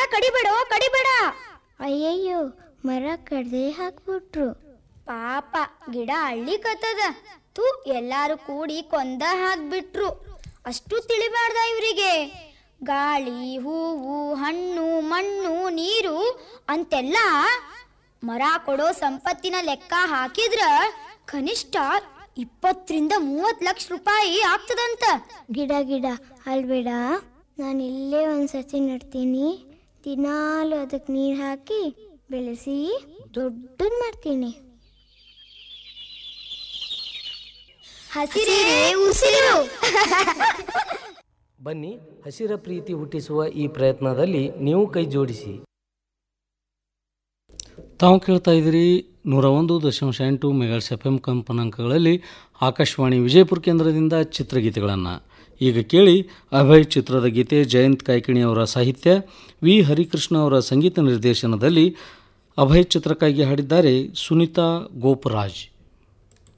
ಕಡಿಬೇಡೋ ಕಡಿಬೇಡ ಅಯ್ಯಯ್ಯೋ ಮರ ಕಡ್ದೆ ಹಾಕ್ಬಿಟ್ರು ಪಾಪ ಗಿಡ ಅಳ್ಳಿಕತ್ತದ ತು ಎಲ್ಲಾರು ಕೂಡಿ ಕೊಂದ ಹಾಕ್ಬಿಟ್ರು ಅಷ್ಟು ತಿಳಿಬಾರ್ದ ಇವರಿಗೆ ಗಾಳಿ ಹೂವು ಹಣ್ಣು ಮಣ್ಣು ನೀರು ಅಂತೆಲ್ಲ ಮರ ಕೊಡೋ ಸಂಪತ್ತಿನ ಲೆಕ್ಕ ಹಾಕಿದ್ರ ಕನಿಷ್ಠ ಇಪ್ಪತ್ತರಿಂದ ಮೂವತ್ ಲಕ್ಷ ರೂಪಾಯಿ ಆಗ್ತದಂತ ಗಿಡ ಗಿಡ ಅಲ್ಬೇಡ ನಾನು ಇಲ್ಲೇ ಒಂದು ಸಸಿ ನೆಡ್ತೀನಿ ದಿನಾಲು ಅದಕ್ಕೆ ನೀರು ಹಾಕಿ ಬೆಳೆಸಿ ದೊಡ್ಡದು ಮಾಡ್ತೀನಿ ಹಸಿರೇ ಉಸಿರು ಬನ್ನಿ ಹಸಿರ ಪ್ರೀತಿ ಹುಟ್ಟಿಸುವ ಈ ಪ್ರಯತ್ನದಲ್ಲಿ ನೀವು ಕೈ ಜೋಡಿಸಿ ತಾವು ಕೇಳ್ತಾ ಇದ್ದೀರಿ ನೂರ ಒಂದು ದಶಾಂಶ ಎಂಟು ಮೆಗಾಟ್ಸ್ ಎಫ್ ಎಂ ಕಂಪನಾಂಕಗಳಲ್ಲಿ ಆಕಾಶವಾಣಿ ವಿಜಯಪುರ ಕೇಂದ್ರದಿಂದ ಚಿತ್ರಗೀತೆಗಳನ್ನು ಈಗ ಕೇಳಿ ಅಭಯ್ ಚಿತ್ರದ ಗೀತೆ ಜಯಂತ್ ಕಾಯ್ಕಿಣಿ ಅವರ ಸಾಹಿತ್ಯ ವಿ ಹರಿಕೃಷ್ಣ ಅವರ ಸಂಗೀತ ನಿರ್ದೇಶನದಲ್ಲಿ ಅಭಯ್ ಚಿತ್ರಕ್ಕಾಗಿ ಹಾಡಿದ್ದಾರೆ ಸುನೀತಾ ಗೋಪರಾಜ್